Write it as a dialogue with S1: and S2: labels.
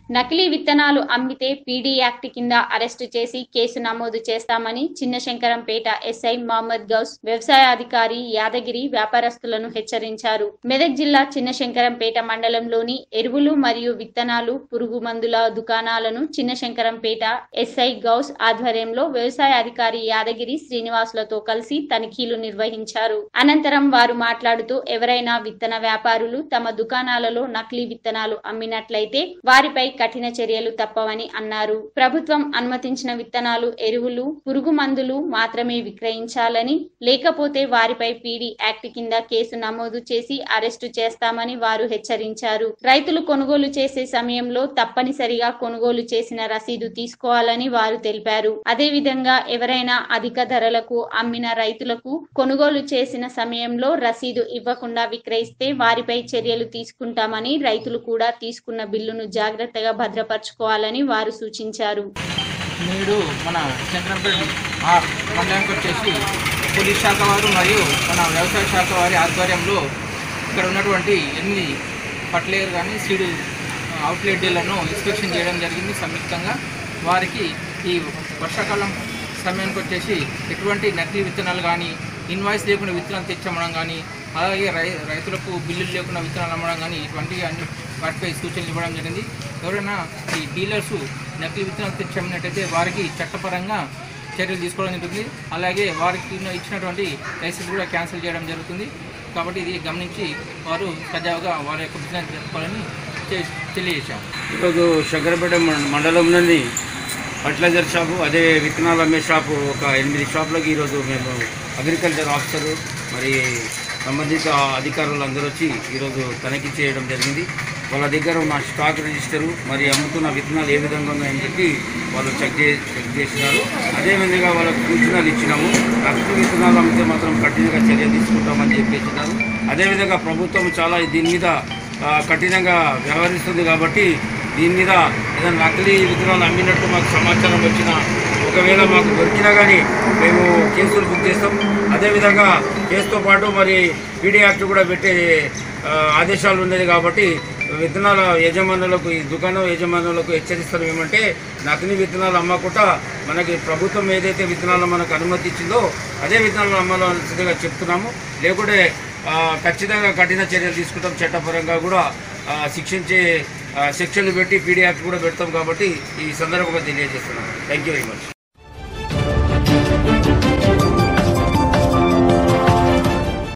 S1: నకిలీ విత్తనాలు అమ్మితే పీడీ యాక్ట్ కింద అరెస్టు చేసి కేసు నమోదు చేస్తామని చిన్నశంకరంపేట ఎస్ఐ మహమ్మద్ గౌస్ వ్యవసాయాధికారి యాదగిరి వ్యాపారస్తులను హెచ్చరించారు మెదక్ జిల్లా చిన్నశంకరంపేట మండలంలోని ఎరువులు మరియు విత్తనాలు పురుగు మందుల దుకాణాలను చిన్నశంకరంపేట ఎస్ఐ గౌస్ ఆధ్వర్యంలో వ్యవసాయ అధికారి యాదగిరి శ్రీనివాసులతో కలిసి తనిఖీలు నిర్వహించారు అనంతరం వారు మాట్లాడుతూ ఎవరైనా విత్తన వ్యాపారులు తమ దుకాణాలలో నకిలీ విత్తనాలు అమ్మినట్లయితే వారిపై కఠిన చర్యలు తప్పవని అన్నారు ప్రభుత్వం అనుమతించిన విత్తనాలు ఎరువులు పురుగు మందులు మాత్రమే విక్రయించాలని లేకపోతే వారిపై పీడీ యాక్ట్ కింద కేసు నమోదు చేసి అరెస్టు చేస్తామని వారు హెచ్చరించారు రైతులు కొనుగోలు చేసే సమయంలో తప్పనిసరిగా కొనుగోలు చేసిన రసీదు తీసుకోవాలని వారు తెలిపారు అదేవిధంగా ఎవరైనా అధిక ధరలకు అమ్మిన రైతులకు కొనుగోలు చేసిన సమయంలో రసీదు ఇవ్వకుండా విక్రయిస్తే వారిపై చర్యలు తీసుకుంటామని రైతులు కూడా తీసుకున్న బిల్లును జాగ్రత్తగా భద్రపరచుకోవాలని వారు సూచించారు
S2: నేడు మన చంద్రంపేట ఆర్ మండలానికి వచ్చేసి పోలీస్ శాఖ వారు మరియు మన వ్యవసాయ శాఖ వారి ఆధ్వర్యంలో ఇక్కడ ఉన్నటువంటి ఎనిమిది ఫర్టిలైజర్ కానీ సీడ్ అవుట్లెట్ డీలను ఇన్స్పెక్షన్ చేయడం జరిగింది సంయుక్తంగా వారికి ఈ వర్షాకాలం సమయానికి వచ్చేసి ఎటువంటి నకిలీ విత్తనాలు కానీ ఇన్వాయిస్ లేకుండా విత్తనాలు తెచ్చమ్మడం కానీ అలాగే రై రైతులకు బిల్లులు లేకుండా విత్తనాలు అమ్మడం కానీ ఇటువంటి అన్ని వాటిపై సూచనలు ఇవ్వడం జరిగింది ఎవరైనా ఈ డీలర్స్ నకిలీ విత్తనాలు తెచ్చి అమ్మినట్టయితే వారికి చట్టపరంగా చర్యలు తీసుకోవడం జరుగుతుంది అలాగే వారికి ఇచ్చినటువంటి లైసెన్స్ కూడా క్యాన్సిల్ చేయడం జరుగుతుంది కాబట్టి ఇది గమనించి వారు సజావుగా వారి యొక్క బిజినెస్ జరుపుకోవాలని తె- తెలియజేశాము
S3: ఈరోజు శంకరపేట మండ- మండలంలోని ఫర్టిలైజర్ షాపు అదే విత్తనాలు అమ్మే షాపు ఒక ఎనిమిది షాపులకి ఈరోజు మేము అగ్రికల్చర్ ఆఫీసరు మరి సంబంధిత అధికారులు అందరూ వచ్చి ఈరోజు తనిఖీ చేయడం జరిగింది వాళ్ళ దగ్గర ఉన్న స్టాక్ రిజిస్టరు మరి అమ్ముతున్న విత్తనాలు ఏ విధంగా ఉన్నాయని చెప్పి వాళ్ళు చెక్ చే చెక్ చేసినారు అదేవిధంగా వాళ్ళకు సూచనలు ఇచ్చినాము రక్త విత్తనాలు అమ్మితే మాత్రం కఠినంగా చర్య తీసుకుంటామని చెప్పేసినారు అదేవిధంగా ప్రభుత్వం చాలా దీని మీద ఆ, కఠినంగా వ్యవహరిస్తుంది కాబట్టి దీని మీద ఏదైనా నకిలీ విత్తనాలు అమ్మినట్టు మాకు సమాచారం వచ్చినా ఒకవేళ మాకు దొరికినా కానీ మేము కేసులు బుక్ చేస్తాం అదేవిధంగా కేసుతో పాటు మరి పీడీ యాక్ట్ కూడా పెట్టే ఆ, ఆదేశాలు ఉన్నది కాబట్టి విత్తనాల యజమానులకు ఈ దుకాణం యజమానులకు హెచ్చరిస్తాం ఏమంటే నకిలీ విత్తనాలు అమ్మకుండా మనకి ప్రభుత్వం ఏదైతే విత్తనాలు మనకు అనుమతి ఇచ్చిందో అదే విత్తనాలు అమ్మాల్సిందిగా చెప్తున్నాము లేకుంటే ఆ, ఖచ్చితంగా కఠిన చర్యలు తీసుకుంటాం చట్టపరంగా కూడా ఆ, శిక్షించే ఆ, శిక్షలు పెట్టి పీడీ యాక్ట్ కూడా పెడతాం కాబట్టి ఈ సందర్భంగా తెలియజేస్తున్నాం థ్యాంక్ యూ వెరీ మచ్